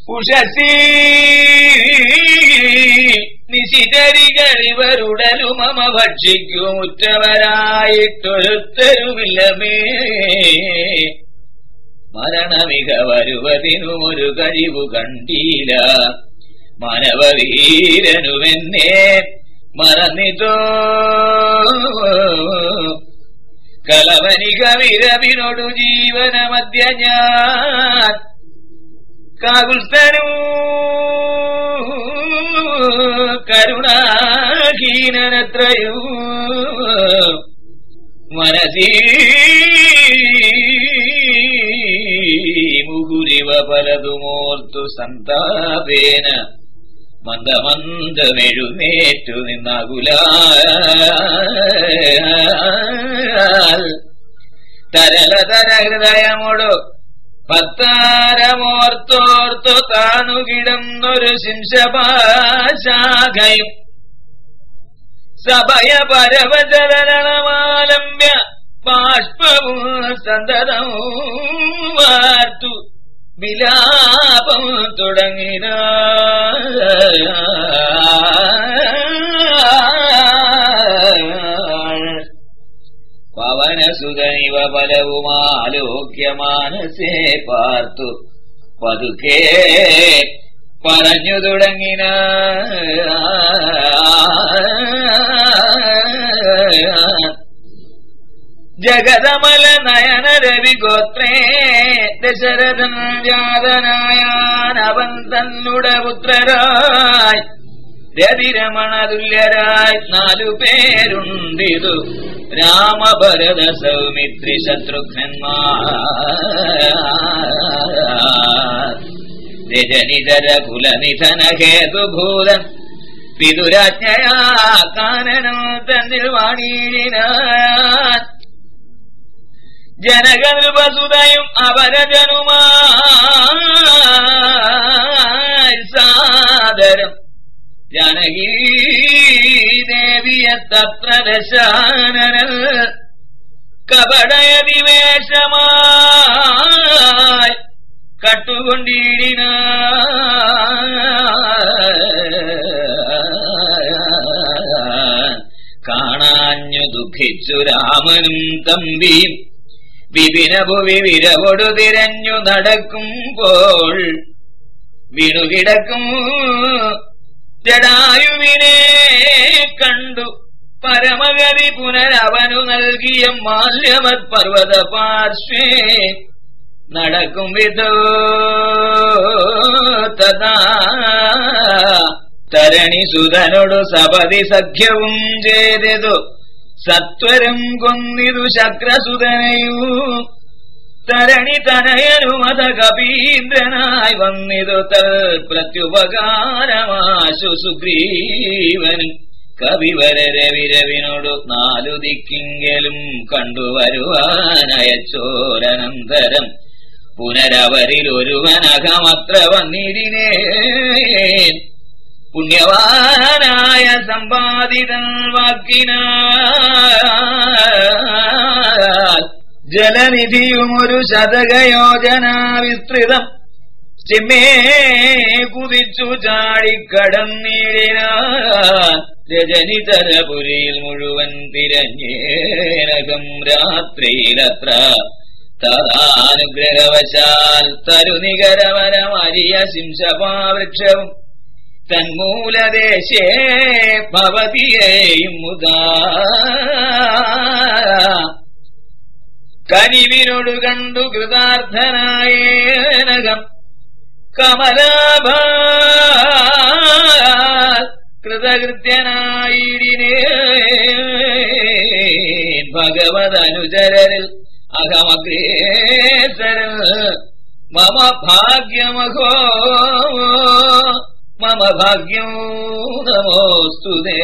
ഉഷസി നിശിതരികളിവരുടലു മമ ഭക്ഷിക്കും ഉറ്റവരായിട്ടൊരുത്തരുമില്ലമേ മരണമിക വരുവതിനുമൊരു കഴിവു കണ്ടീല മാനവവീരനുമെന്നെ മറന്നിട്ടോ കലവനിക വിരവിനോടു ജീവനമധ്യ ഞാൻ കാകുൽസ്ഥനു കരുണാഹീനനത്രയോ മനസീ മുകുരിവ പലതുമോർത്തു സന്താപേന മന്ദമന്ദമെഴുന്നേറ്റു നിന്നകുല തരല തര ഹൃദയമോടു പത്താരമോർത്തോർത്തു താണുകിടന്നൊരു ശിംശപാശാഖയും സഭയ പരവചരണമാലംബ്യ ബാഷ്പവും സന്തതവും വാർത്തു വിലാപം തുടങ്ങിന പവനസുതനിവ പലവുമാലോക്യ മാനസേ പാർത്തു പതുക്കെ പറഞ്ഞു തുടങ്ങിന ജഗതമല നയന രവി ഗോത്രേ ദശരഥൻ ജാതനായാൻ തന്നുടെ പുത്രരായി രതിരമണ തുല്യരായി നാലു പേരുണ്ടിതു രാമഭരത സൗമിത്രി ശത്രുഘ്നന്മാർ രജനിതര കുലനിധന ഹേതുഭൂതൻ പിതുരാജ്ഞയാ കാനനം തന്നിൽ വാണീഴിനാൻ ജനകൾ വസുതയും അവരജനുമായി സാദരം ജനകീ ദേവിയ തത്ര ദശാനനൽ കപടയതിവേഷമായി കട്ടുകൊണ്ടിടിന കാണാഞ്ഞു ദുഃഖിച്ചു രാമനും തമ്പിയും വിപിനഭുവി വിരവൊടു തിരഞ്ഞു നടക്കുമ്പോൾ വീണുകിടക്കും ജടായുവിനെ കണ്ടു പരമഗതി പുനരവനു നൽകിയ മാല്യമത് പർവത പാർശ്വേ നടക്കും വിധോ തഥാ തരണി സുതനോടു സപതി സഖ്യവും ചെയ്തതു സത്വരം കൊന്നിതു ശക്രസുതനയൂ തരണി തനയനുമത കപീന്ദ്രനായി വന്നിതു തൽ പ്രത്യുപകാരമാശു സുഗ്രീവനും കവിവരരവിരവിനോടു നാലു ദിക്കിങ്കലും കണ്ടുവരുവാനയച്ചോരനന്തരം പുനരവരിൽ ഒരുവനകമത്ര വന്നിരിനേ പുണ്യവാനായ സമ്പാദിതൻ വാക്കിനാൽ ജലനിധിയും ഒരു ശതകയോജന വിസ്തൃതം ചിമ്മേ കുതിച്ചു ചാടിക്കടന്നിടിനാൻ രജനിതരപുരിയിൽ മുഴുവൻ തിരഞ്ഞേനകം രാത്രിയിലത്ര തദാനുഗ്രഹവശാൽ തരുനികരവരമരിയ ശിംശപാവൃക്ഷവും തന്മൂലദേശേ ഭവതിയേയും മുതാ കനിവിനോട് കണ്ടു കൃതാർത്ഥനായേനകം കമലാഭ കൃതകൃത്യനായിടിനേ ഭഗവതനുചരരിൽ അഹമഗ്രേസരൽ മമ ഭാഗ്യമഹോ മമ ഭാഗ്യം നമോസ്തുതേ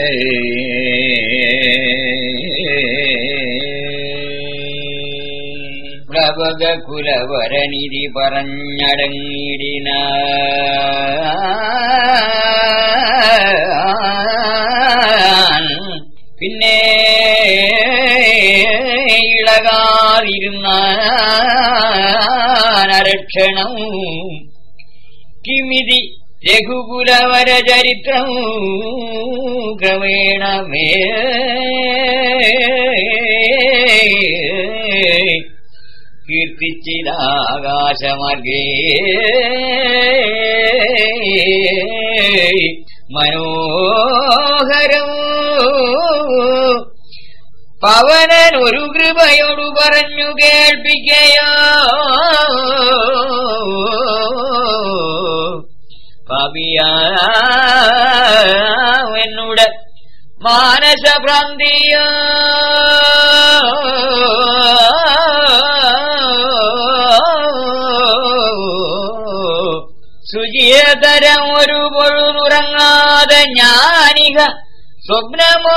പ്രഭക കുലവരനിധി പറഞ്ഞടങ്ങിടിന പിന്നെ ഇളകാതിരുന്ന നരക്ഷണം കിമിതി രഘുകുലവര ചരിത്രം ക്രമേണമേ കീർത്തിച്ചിതാകാശമാർഗേ മനോഹരം പവനൻ ഒരു കൃപയോടു പറഞ്ഞു കേൾപ്പിക്കയോ പവിയാവെന്നുടെ മാനസഭ്രാന്തിയ ശുചിയതരം ഒരു പൊഴുതുറങ്ങാതെ ഞാനിക സ്വപ്നമോ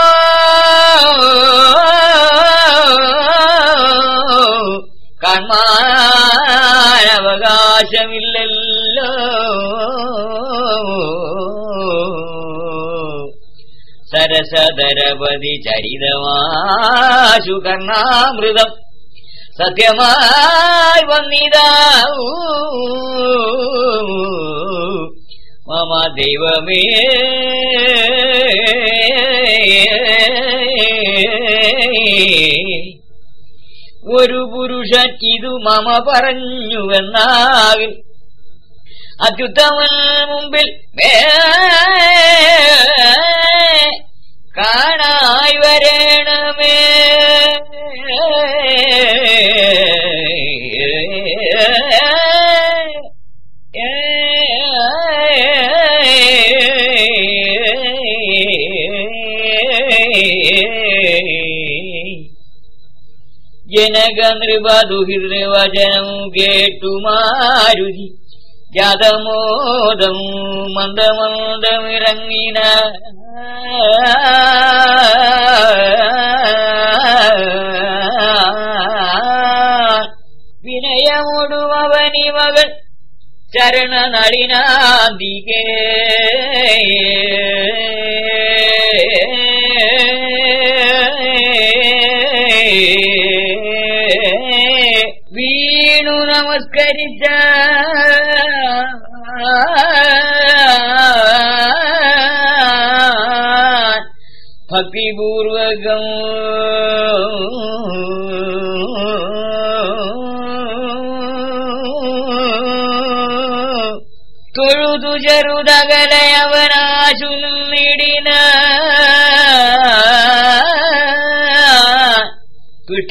കാണാൻ അവകാശമില്ലല്ലോ സരസധരപതി ചരിതമാശു കർണാമൃതം സത്യമായി വന്നിതാവൂ മമ ദൈവമേ ഒരു പുരുഷൻ ഇതു മമ പറഞ്ഞുവെന്നാകിൽ അത്യുത്തമൻ മുമ്പിൽ വേ കാണായി വരണമേ ജനക നൃപദുഹിർവചനം കേട്ടു മാരുതി ജാതമോദം മന്ദമന്ദമിറങ്ങിന വിനയമൊടുമവനി മകൾ ചരണ നളിനാന്തികേ വീണു നമസ്കരിച്ച ഭക്തിപൂർവകം തൊഴുതു ചെറുതകലെ അവനാശു നിടിന തുഷ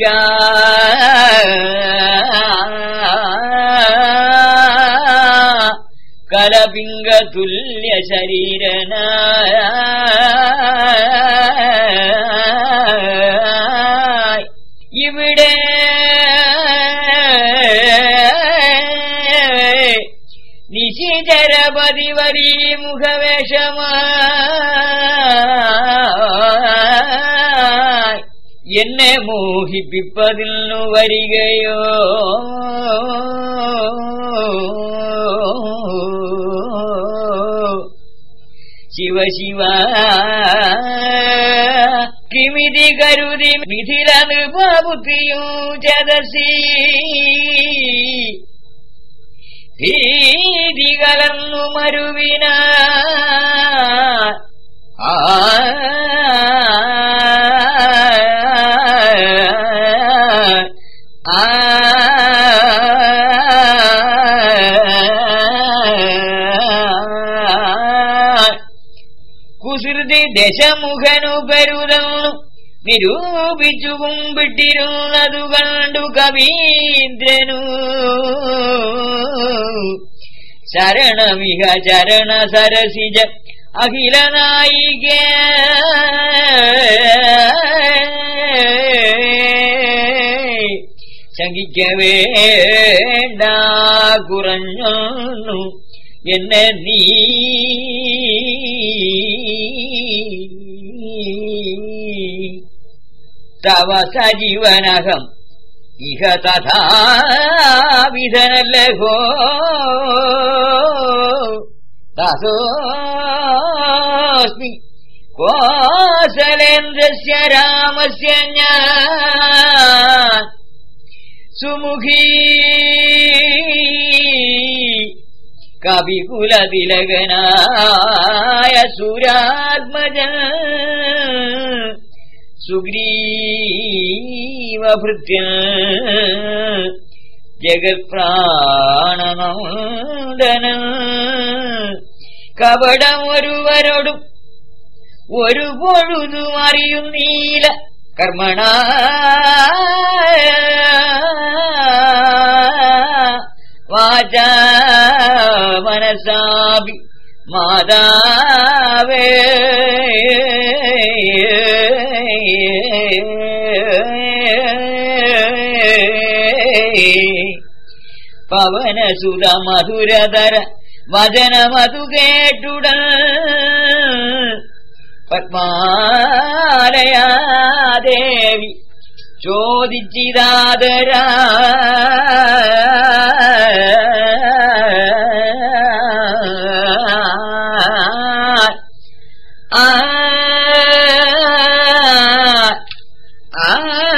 കലപിംഗ തുല്യ ശരീരന ഇവിടെ നിശിചരപതി വരീ മുഖവേഷമാ എന്നെ മോഹിപ്പിപ്പതിന്നു വരികയോ ശിവ ശിവ കിമിതി കരുതി മിഥില നൃപബുദ്ധിയും ചതസി ഭീതി കലർന്നു മരുവിന ആ കുസൃതി ദശമുഖനു പെരുതന്നു നിരൂപിച്ചു കുമ്പിട്ടിരുന്നതു കണ്ടു കവീന്ദ്രനു ശരണമിഹ ചരണ സരസിജ അഖില നായിക ശങ്കിക്ക വേണ്ട കുറഞ്ഞു എന്നെ നീ തവ സജീവനഹം ഇഹ തഥാവിധനല്ലഹോ ദാസോസ്മി കോസലേന്ദ്രസ്യ രാമസ്യ ഞാൻ സുമുഖീ കവികുലതിലകനായ സുരാത്മജ സുഗ്രീവഭൃത്യ ജഗത്പ്രാണനന്ദന കപടം ഒരുവരോടും ഒരു പൊഴുതും അറിയുന്നീല കർമ്മണ വാച മനസാപി മാതാവേ പവനസുത മധുരതര വചനമതു കേട്ടുടൻ പത്മാലയാദേവി ചോദിച്ചിതാദര ആ ആ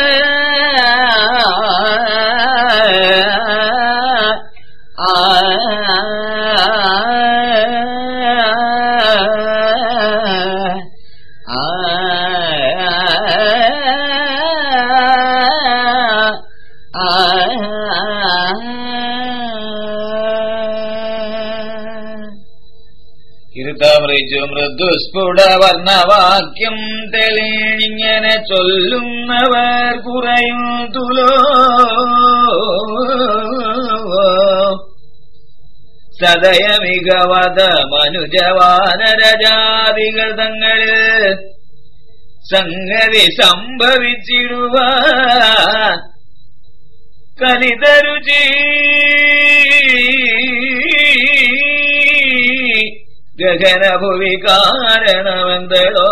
ഇരുതാമറിച്ചു മൃദുസ്ഫുട വർണ്ണവാക്യം തെളിഞ്ഞിങ്ങനെ ചൊല്ലുന്നവർ കുറയുതുലോ സദയ മികവത മനുജവാനരജാതികൾ തങ്ങളിൽ സംഗതി സംഭവിച്ചിടുവ കലിതരുചി ഗഗനഭുവി കാരണമെന്തോ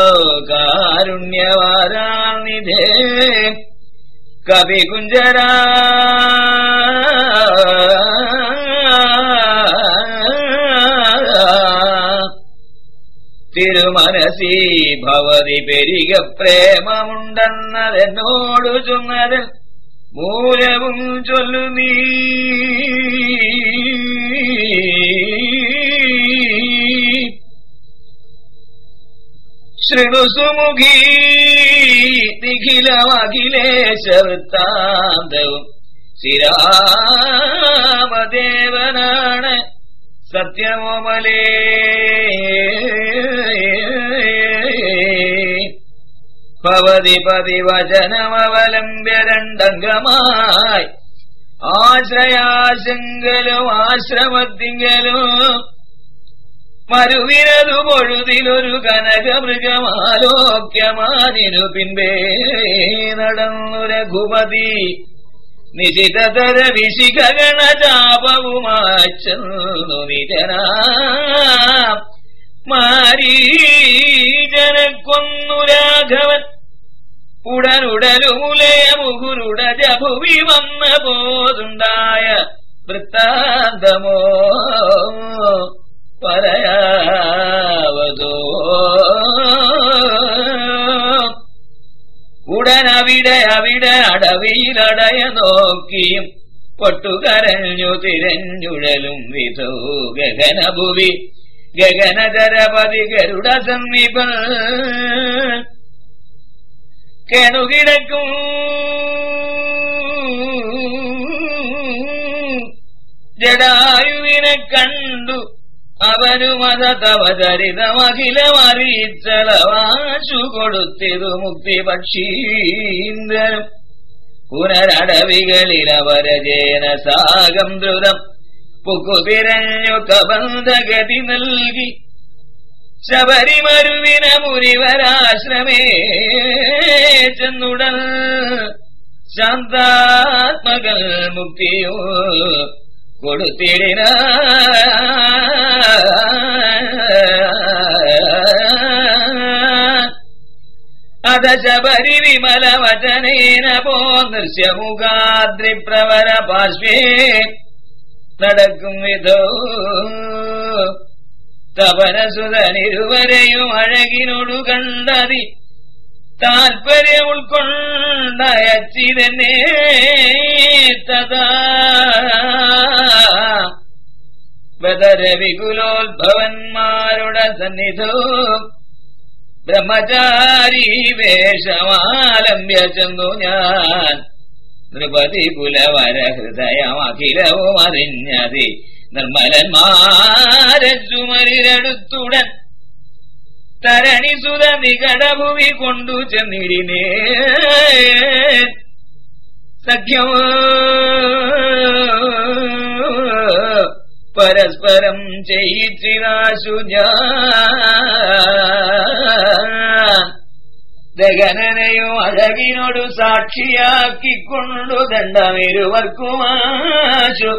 കാരുണ്യവാരാനിധേ കവികുഞ്ചര തിരുമനസി ഭവതി പെരിക പ്രേമമുണ്ടെന്നതെന്നോടു ചൊന്നത് മൂലവും ചൊല്ലു നീ ശൃണുസുമുഖീ നിഖിലമഖിലേശ വൃത്താന്തവും ശ്രീരാമദേവനാണ് സത്യമോമലേ ഭവതി പതിവചനമവലംബ്യ രണ്ടംഗമായി ആശ്രയാശങ്കലും ആശ്രമത്തിങ്കലും മരുവിനതു പൊഴുതിലൊരു കനകമൃഗമാലോക്യമാനിനു പിൻപേ നടന്നു രഘുപതി നിശിതതര വിശിഖഗണ ചാപവുമാച്ചു നിജനാ മാരീജന കൊന്നു രാഘവൻ ഉടനുടലുമുലയ മുകുരുട ജഭുവി വന്ന പോതുണ്ടായ വൃത്താന്തമോ പറയാവതോ ഉടനവിടെ അവിടെ അടവിയിലടയ നോക്കിയും പൊട്ടുകരഞ്ഞു തിരഞ്ഞുഴലും വിധോ ഗഗനഭുവി ഗഗനധരപതി ഗരുഡ സമീപ കേണുകിടക്കും ജഡായുവിനെ കണ്ടു അവനുമത തവചരിതമഖിലമറിയിച്ചളവാശു കൊടുത്തിതു മുക്തി പക്ഷീന്ദ്രനും പുനരടവികളിലവരജേന സാഗം ദ്രുതം പുക്കുതിരഞ്ഞു കബന്ധഗതി നൽകി ശബരിമരുവിന മുനിവരാശ്രമേ ചെന്നുടൻ ശാന്താത്മകൾ മുക്തിയോ കൊടുത്തിടിന അത ശബരി വിമല വചനേന പോ നൃശ്യമുഖാദ്രിപ്രവര പാർശ്വേ നടക്കും വിധോ തപനസുതനിരുവരെയും അഴകിനോടു കണ്ടതി താൽപര്യം ഉൾക്കൊണ്ടയച്ചിതന്നെ തഥാ ബദരവികുലോത്ഭവന്മാരുടെ സന്നിധോ ബ്രഹ്മചാരി വേഷമാലംബ്യ ചെന്നു ഞാൻ നൃപതി കുലവര ഹൃദയം അഖിലവും അറിഞ്ഞതി നിർമ്മലന്മാരെ ചുമരിരടുത്തുടൻ തരണിസുത നികടഭൂമി കൊണ്ടു ചെന്നിടിനേ സഖ്യം പരസ്പരം ചെയ്യിച്ചിരാശു ഞാൻ ദഗനനെയും അഴകിനോടു സാക്ഷിയാക്കിക്കൊണ്ടു ദണ്ഡമിരുവർക്കുമാശു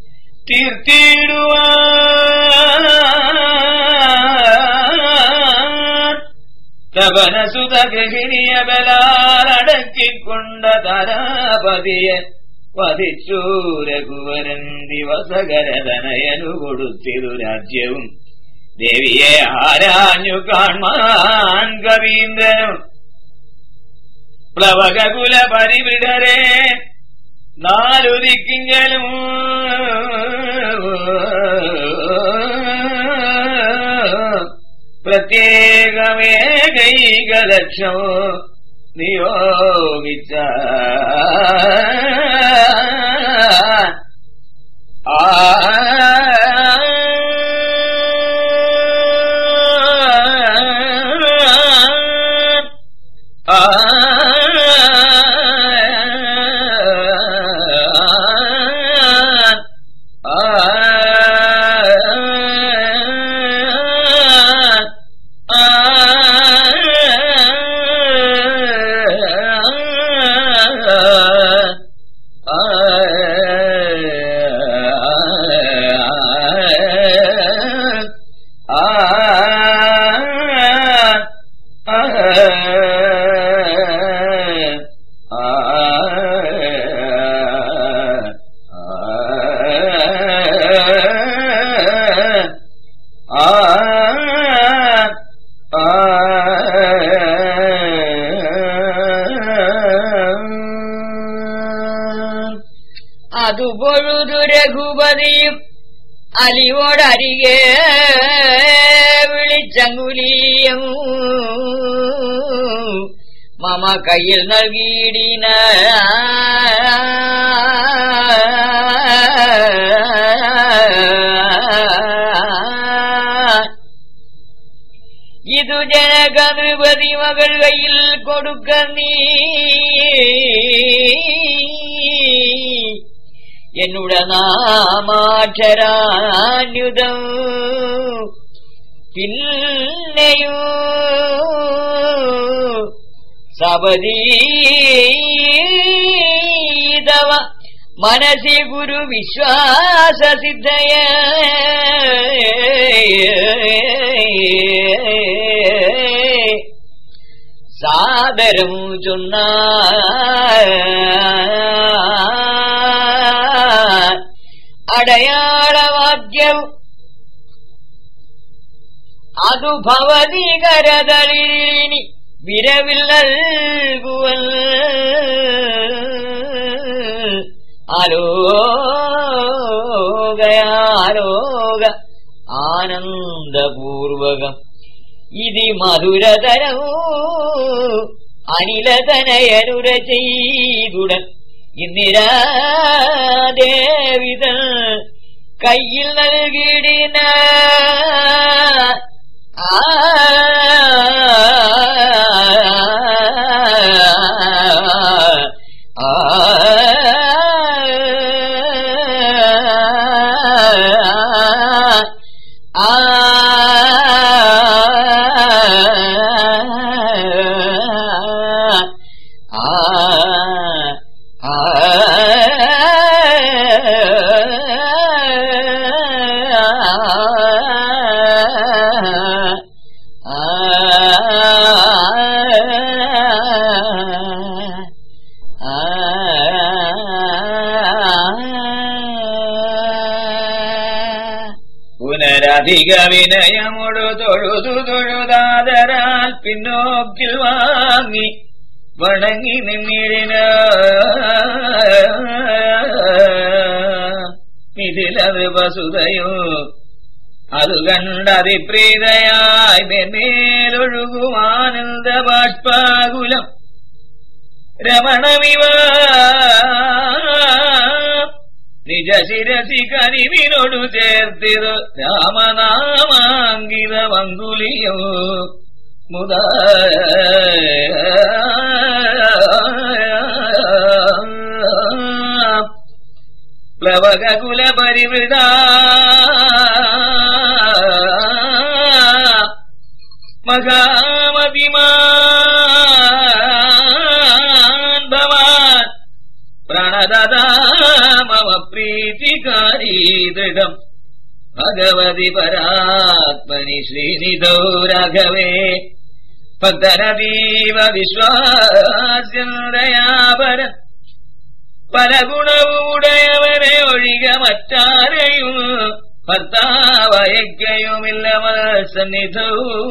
തീർത്തിടുവാൻ തപനസുത ഗൃഹിണിയ ബലാലടക്കിക്കൊണ്ട താരാപതിയെ വധിച്ചു രഘുവരൻ ദിവസകരതനയനു കൊടുത്തിരു രാജ്യവും ദേവിയെ ആരാഞ്ഞു കാൺമാൻ കവീന്ദ്രനും പ്ലവകുല പരിവിടരെ നാലു ദിക്കിങ്കലും പ്രത്യേകമേ കൈകലക്ഷം നിയോഗിച്ച അതുപൊഴുതു രഘുപതിയും അലിവോടരികെ വിളിച്ചങ്കുലിയും മമ കയ്യിൽ നൽകിയിടിന ഇതു ജനക നൃപതി മകൾ കയ്യിൽ കൊടുക്ക നീ എന്നുട നാമാക്ഷരാന്യുതം പിന്നെയോ സപതീതവ മനസി ഗുരു വിശ്വാസ സിദ്ധയ സാദരം ചൊന്ന അടയാളവാദ്യവും അതു ഭവതി കരതളിരിനി വിരവിൽ നൽകുവൽ ആലോകയാലോക ആനന്ദപൂർവകം ഇതി മധുരതരമോ അനിലതനയനുര ചെയ്തുടൻ ഇന്ദിരാദേവിത കയ്യിൽ നൽകിയിടിന ആ വിനയമൊടു തൊഴുതു തൊഴുതാതരാൽ പിന്നോക്കിൽ വാങ്ങി വണങ്ങി നിന്നിടിന ഇതിലത് വസുതയോ അത് കണ്ടതിപ്രീതയായി മേലൊഴുകുമാനന്ദ ബാഷ്പാകുലം രമണമിവ നിജ ശിരസി കനിവിനോടു ചേർത്തിത് രാമനാമാങ്കിത മങ്കുലിയോ മുത പ്ലവകുല പരിവൃത മഹാമതിമാൻ ഭവാൻ പ്രണദാ മമ പ്രീതികാരീ ദൃഢം ഭഗവതി പരാത്മനി ശ്രീനിധോ രാഘവേ ഭക്തനതീവ വിശ്വാസ്യന്തയാപരൻ പല ഗുണവുടയവനെ ഒഴിക മറ്റാരെയും ഭർത്താവയക്കയുമില്ല സന്നിധോ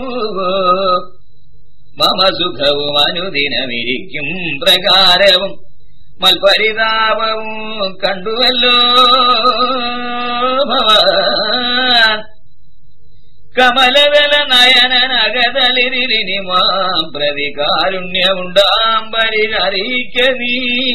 മമ സുഖവും അനുദിനമിരിക്കും പ്രകാരവും മൽപരിതാപവും കണ്ടുവല്ലോ ഭവാൻ കമലതല നയനനകതലിരിനി മാം പ്രതി കാരുണ്യമുണ്ടാം പരിഹരിക്ക നീ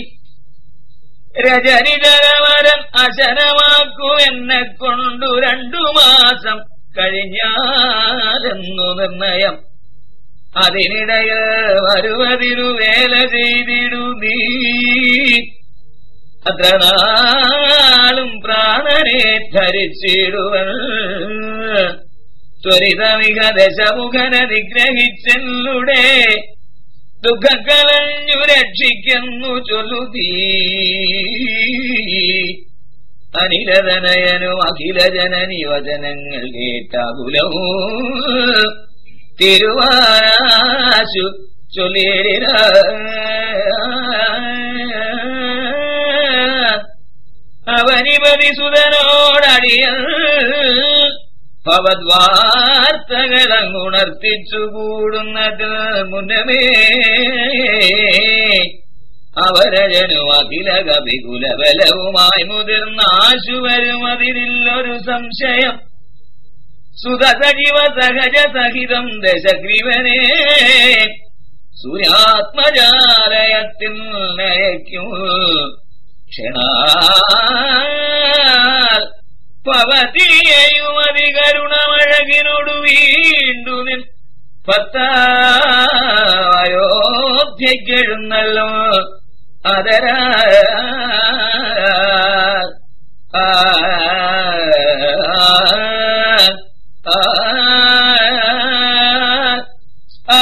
രജനിതരവരൻ അശനമാക്കു എന്നെ കൊണ്ടു രണ്ടു മാസം കഴിഞ്ഞാലെന്നു നിർണയം അതിനിടയ വരുവതിരു വേല ചെയ്തിടു നീ അത്ര നാളും പ്രാണനെ ധരിച്ചിടുവൻ ത്വരിതമിക ദശമുഖന നിഗ്രഹിച്ചെല്ലുടെ ദുഃഖക്കളഞ്ഞു രക്ഷിക്കുന്നു ചൊല്ലുതീ അനിലതനയനും അഖില ജനനി വചനങ്ങൾ കേട്ടാകുലവും തിരുവാശു ചൊല്ലിട അവനിപതി സുതനോടടിയ ഭവദ്വാർത്തകളങ്ങുണർത്തിച്ചു കൂടുന്നത് മുന്നമേ അവരജനു അഖില കവികുലബലവുമായി മുതിർന്ന ആശു വരും അതിരില്ലൊരു സംശയം സുതസജീവ സഹജ സഹിതം ദശഗ്രീവനെ സൂര്യാത്മജാലയത്തിൽ നയക്കും ക്ഷണാൽ പവതിയെയും അതികരുണമഴകിനോടു വീണ്ടു നിൻ പത്തായോധ്യക്കെഴുന്നല്ലോ അതര ആ ആ ആ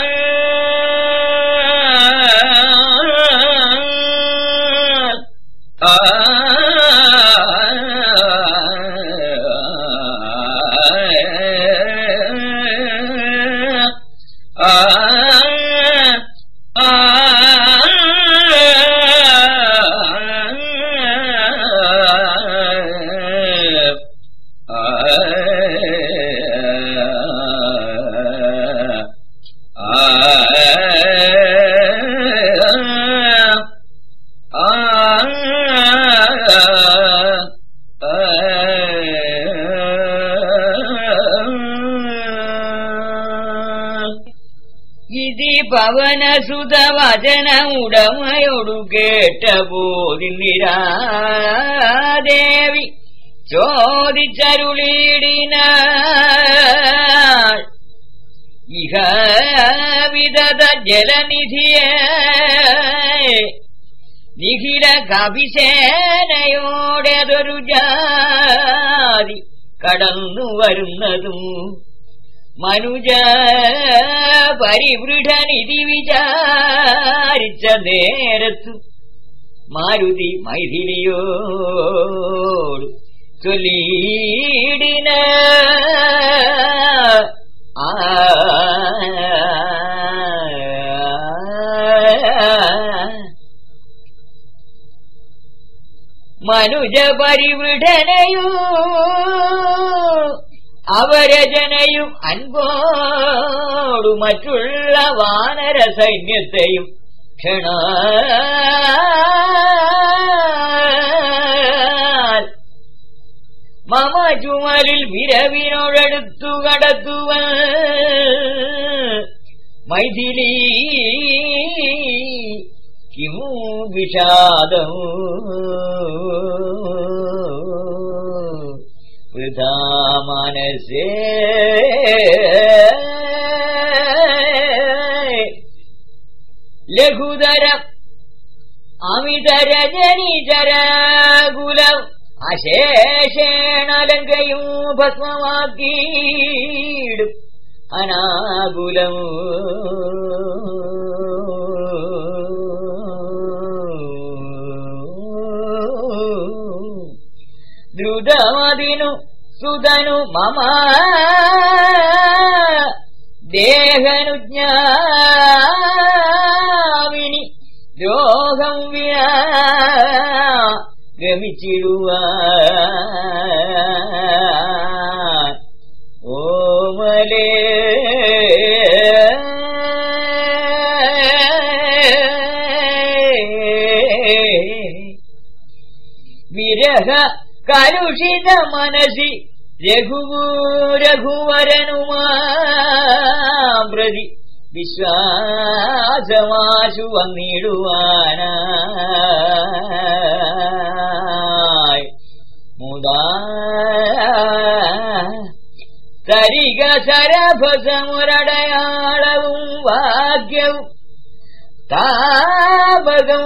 ഇതി പവനസുത വചനമുടമയോടു കേട്ട പോതിന്നിരാദേവി ചോദിച്ചരുളീടിന ഇഹ വിദത ജലനിധിയെ നിഖില കവിസേനയോടേതൊരു ജാതി കടന്നു വരുന്നതും മനുജ പരിവൃഢനിധി വിചാരിച്ച നേരത്തു മാരുതി മൈഥിലിയോട് ചൊല്ലിയിടിന ആ മനുജ പരിവൃഢനയോ അവരജനയും അൻപോടു മറ്റുള്ള വാനര സൈന്യത്തെയും ക്ഷണ മമ ചുമലിൽ വിരവിനോടടുത്തു കടത്തുവൻ മൈഥിലി കിമു വിഷാദം വൃഥാ മനസേ ലഘുതര അമിതരജനിചരകുലം അശേഷേണ ലങ്കയും ഭസ്മമാക്കീടും അനാകുലം ദ്രുതമതിനു സുതനു മമ ദേഹനുജ്ഞാവിനി ദ്രോഹം വിനാ ഗമിച്ചിടുവാൻ ഓമലേ വിരഹ കലുഷിത മനസി രഘുവു രഘുവരനുമാ പ്രതി വിശ്വാസമാശു വന്നിടുവാനായി മുതാ തരിക സരഭസമുരടയാളവും ഭാഗ്യവും താപകം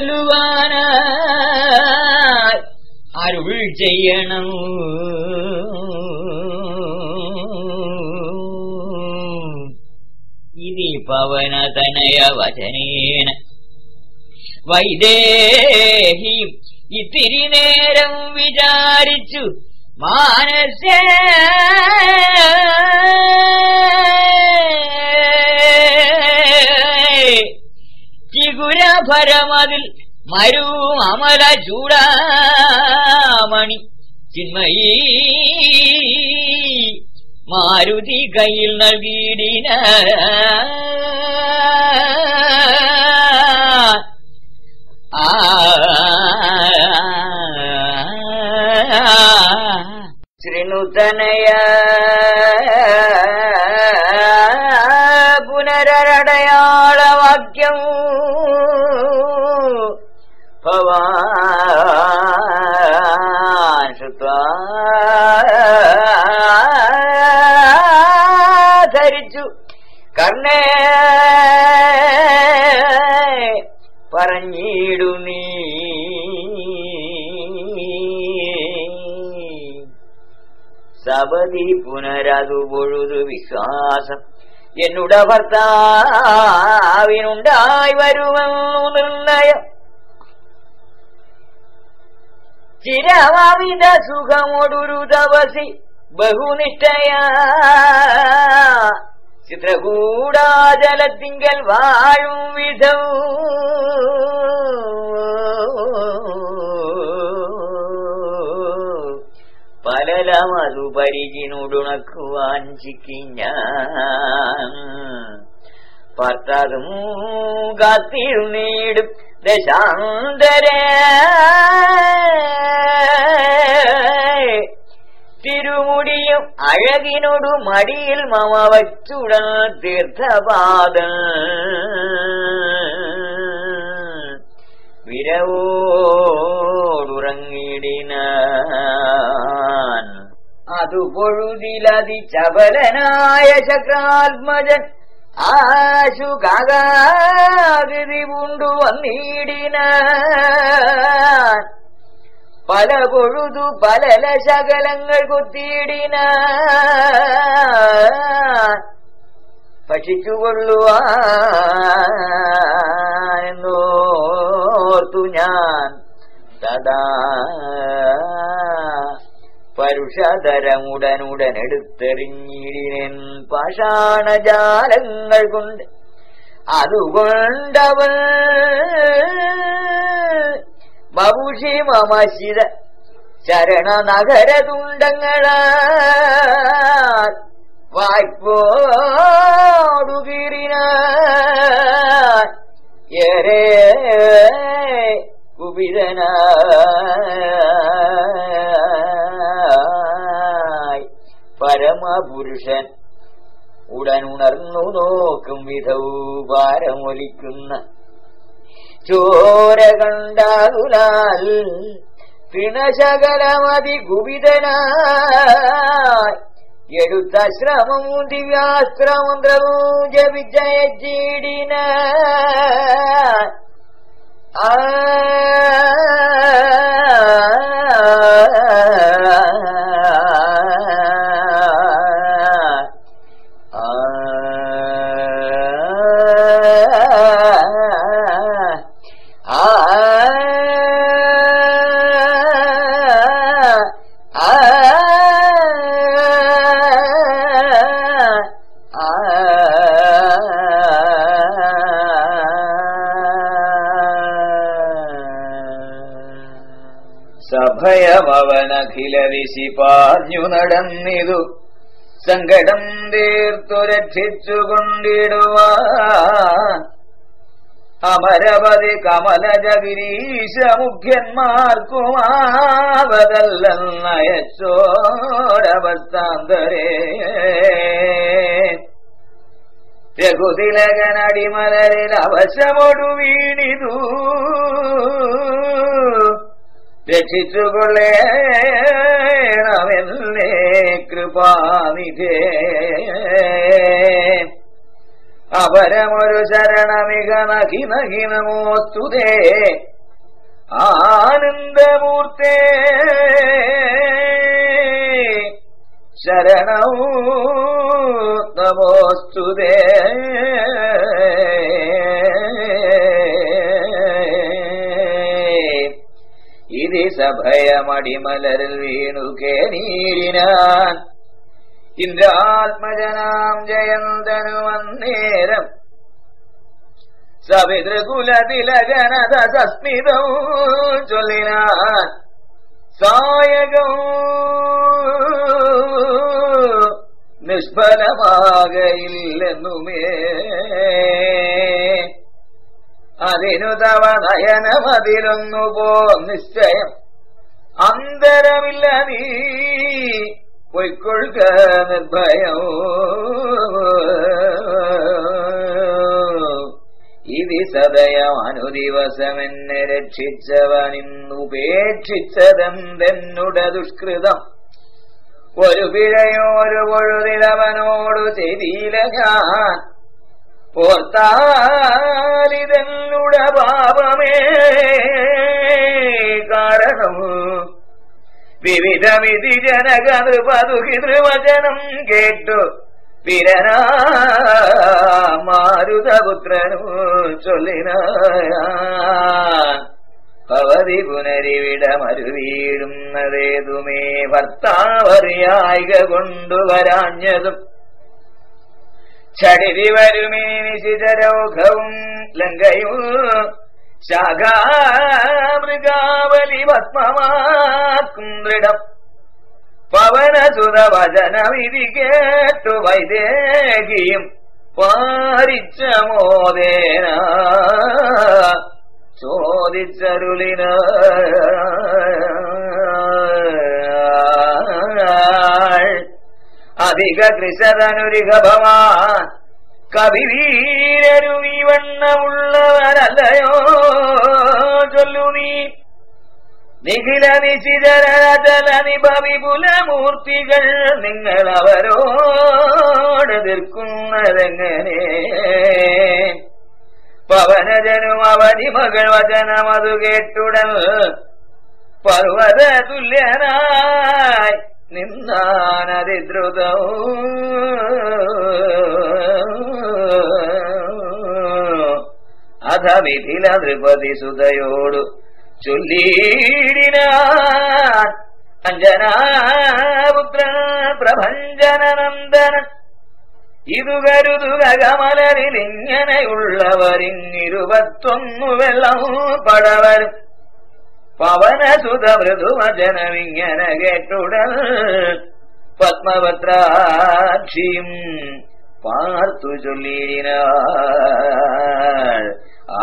ചൊല്ലുവാനായി അരുൾ ചെയ്യണം ഇതി പവനതനയ വചനേന വൈദേഹി ഇത്തിരി നേരം വിചാരിച്ചു മാനസ ചിഗുരഭരമതിൽ മരു അമല ചൂടാമണി ചിന്മയീ മാരുതി കയ്യിൽ നൽകിയിടിന ആ ശൃണുതനയ പുനരടയാളവാക്യം ഭവാൻ ശ്രുത്വാ ധരിച്ചു കർണേ പറഞ്ഞിടു നീ സബതി പുനരതു പൊഴുതു വിശ്വാസം എന്നുട ഭർത്താവിനുണ്ടായി വരുമെന്നു നിർണയം ചിരമമിത സുഖമൊടൊരു തപസി ബഹുനിഷ്ഠയ ചിത്രകൂടാജലത്തിങ്കൽ വാഴും വിധം പലലമതു പരിചിനുടുണക്കുവാൻ ചിക്കിഞ്ഞ പത്തതും കാത്തിരുന്നീടും ദശാന്തര തിരുമുടിയും അഴകിനോടു മടിയിൽ മമ വച്ചുടൻ തീർത്ഥപാദ വിരവോടുറങ്ങിടിനാൻ അതു പൊഴുതിലതി ചപലനായ ചക്രാത്മജൻ ആശു കാകാകൃതി പൂണ്ടു വന്നിടിനാൻ പല പൊഴുതു പലല ശകലങ്ങൾ കൊത്തിയിടിന ഭക്ഷിച്ചുകൊള്ളുവാനെന്നോർത്തു ഞാൻ സദാ പരുഷധരമുടനുടൻ എടുത്തെറിഞ്ഞിടിനൻ പാഷാണജാലങ്ങൾ കൊണ്ട് അതുകൊണ്ടവൻ ബബുഷി മമശിര ശരണ നഗര തുണ്ടങ്ങളാൽ വായ്പോടുകീറിന ഏറെ കുപിതനായി പരമപുരുഷൻ ഉടൻ ഉണർന്നു നോക്കും വിധവും ഭാരമൊലിക്കുന്ന ചോര കണ്ടാകുലാൽ തൃണശകലമതി കുപിതനായി എടുത്ത ശ്രമവും ദിവ്യാസ്ത്രമന്ത്രവും ജപിച്ചയച്ചിടിന ആ സഭയമവനഖില വിശി പാഞ്ഞു നടന്നിതു സങ്കടം തീർത്തു രക്ഷിച്ചുകൊണ്ടിടുവാൻ അമരവതി കമലജ ഗിരീശ മുഖ്യന്മാർക്കുമാവതല്ലെന്നയച്ചോരവസ്ഥാന്തരേ രഘുതിലകനടിമലരിൽ അവശമൊടു വീണിതു രക്ഷിച്ചുകൊള്ളേണമെന്നേ കൃപാനിധേ അപരമൊരു ശരണമിക നഖി നഖി നമോസ്തുതേ ആനന്ദമൂർത്തേ ശരണവും നമോസ്തുതേ ഇതി സഭയമടിമലരിൽ വീണു കേനീരിനാൻ ഇന്ദ്രാത്മജനാം ജയന്തനു വന്നേരം സവിതൃകുലതിലകനത സസ്മിതവും ചൊല്ലിനാൻ സായകം നിഷ്ഫലമാകയില്ലെന്നുമേ അതിനു തവ നയനമതിലൊന്നു പോ നിശ്ചയം അന്തരമില്ല നീ പൊയ്ക്കൊള്ളുക നിർഭയം ഇതി സദയം അനുദിവസമെന്നെ രക്ഷിച്ചവനിന്നുപേക്ഷിച്ചതെന്തെന്നുട ദുഷ്കൃതം ഒരു പിഴയോ ഒരു പൊഴുതിലവനോടു ചെയ്തില്ല ഞാൻ പോർത്താലിതെന്നുട പാപമേ കാരണം വിവിധ വിധി ജനകൃപതുഹിതൃവചനം കേട്ടു വിരനാ മാരുതപുത്രനു ചൊല്ലിന ഭവതി പുനരിവിടമരുവീടുന്നതേതുമേ ഭർത്താവറിയായിക കൊണ്ടുവരാഞ്ഞതും ചടിതി വരുമേ നിശിതരോഗവും ലങ്കയും ശാഖാമൃഗാവലി ഭസ്മമാക്കും ദൃഢം പവനസുത വചനവിധി കേട്ടു വൈദേഹിയും പാരിച്ച മോദേന ചോദിച്ചരുളിന അധിക കൃഷതനുരിക ഭവാൻ കവിവീരരു ഈ വണ്ണമുള്ളവരല്ലയോ ചൊല്ലു നീ നിഖില നിശിതരചല നിഭവിപുലമൂർത്തികൾ നിങ്ങൾ അവരോട് എതിർക്കുന്നതെങ്ങനെ പവനജനും അവധി മകൾ വചനമതു കേട്ടുടൻ പർവ്വത തുല്യനായി നിന്നാനതിദ്രുതവും അധ മിഥില നൃപതി സുതയോടു ചൊല്ലീടിനാൻ അഞ്ജനാപുത്ര പ്രഭഞ്ജനനന്ദന ഇതു കരുതുക കമലരിൽ ഇങ്ങനെയുള്ളവരിങ്ങിരുപത്തൊന്നു വെള്ളം പടവരും പവനസുത മൃദുവചനമിങ്ങനെ കേട്ടുടൻ പത്മപത്രാക്ഷിയും പാർത്തു ചൊല്ലിനാൾ ആ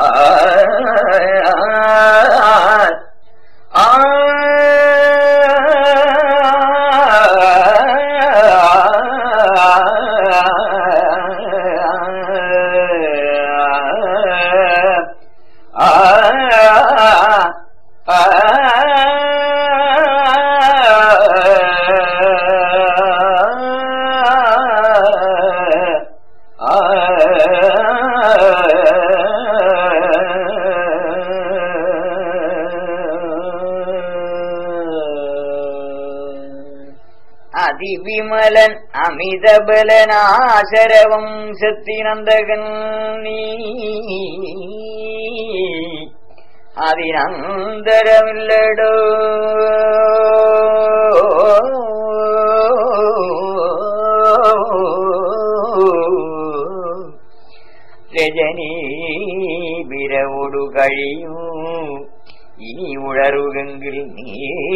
ആ അതിവിമലൻ അമിതബലനാശരവംശത്തിനന്തകൻ നീ അതിനന്തരമില്ലടോ രജനീ വിരവോടു കഴിയൂ ഇനി ഉഴറുകെങ്കിൽ നീ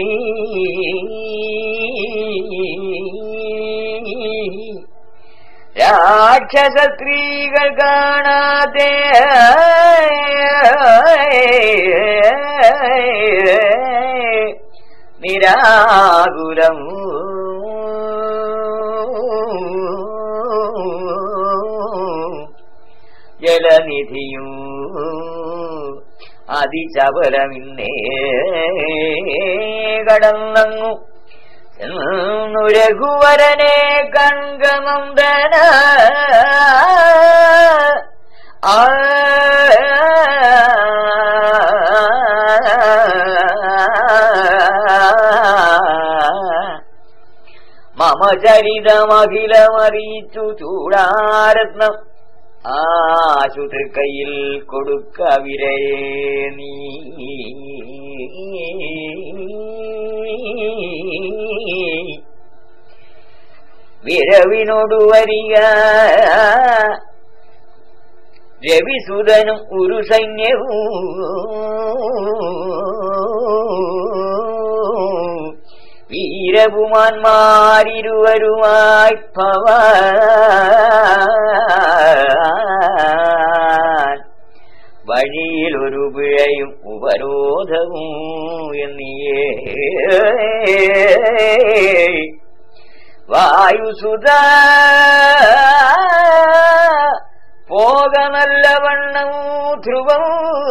രാക്ഷസ സ്ത്രീകൾ കാണാതെ നിരാകുലം ജലനിധിയും അതിചപലമിന്നേ കടന്നങ്ങു ചെന്നു രഘുവരനെ കൺകമന്ദന ആ മമ ചരിതമഖിലമറിയിച്ചു ചൂടാരത്നം ആശുതൃക്കയിൽ കൊടുക്കവിരേ നീ വിരവിനോടു വരിക രവിസുതനും ഒരു സൈന്യവും വീരപുമാന്മാരിരുവരുമായി ഭവാൻ വഴിയിൽ ഒരു പിഴയും ഉപരോധവും എന്നിയേ വായുസുത പോക നല്ലവണ്ണം ധ്രുവം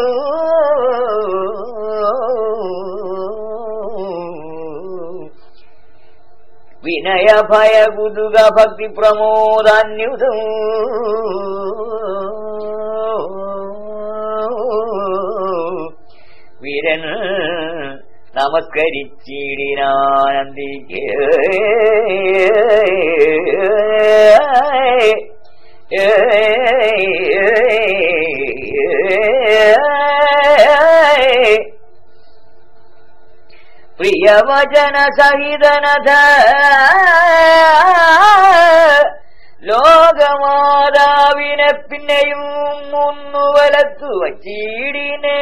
വിനയ ഭയ കുതുക ഭക്തി പ്രമോദാന്യുതം വീരൻ നമസ്കരിച്ചിടിനാനന്ദിക്ക് പ്രിയവചന സഹിതനഥ ലോകമാതാവിനെ പിന്നെയും മുന്നു വലത്തു വച്ചീടിനേ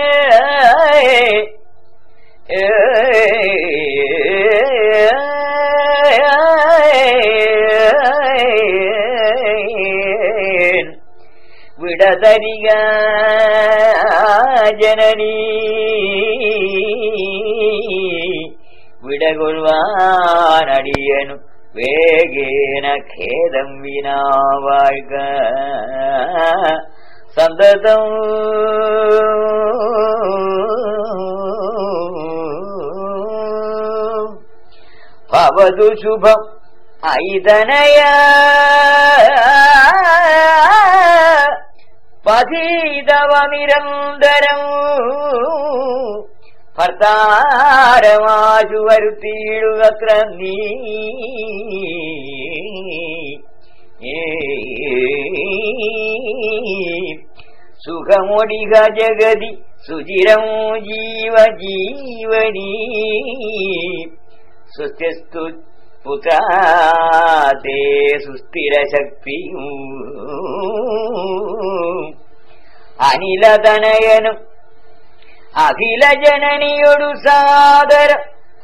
വിടതരിക ജനനീ വിടകൊള്ളുവാനടിയനു വേഗേന ഖേദം വിനാ വാഴ്ക സന്തതം ഭവതു ശുഭം ഐതനയ പതീതവ നിരന്തരം ഭർത്താരമാശു വരുത്തിയിടുകത്ര നീ സുഖമൊടിക ജഗതി സുചിരം ജീവ ജീവനീ സുസ്ഥ്യസ്തു പുത്രേ സുസ്ഥിരശക്തിയും അനിലതനയനും അഖില ജനനിയൊടു സാദരം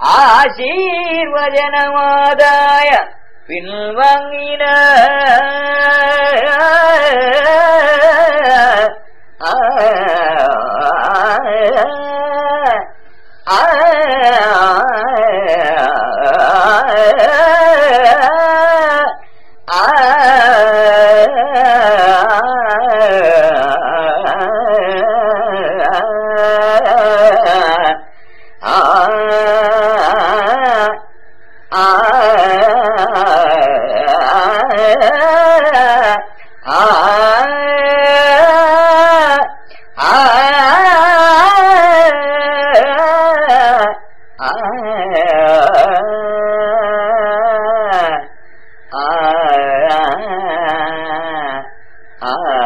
ആശീർവചനമാതായ പിൻവാങ്ങിന ആ ആ ആ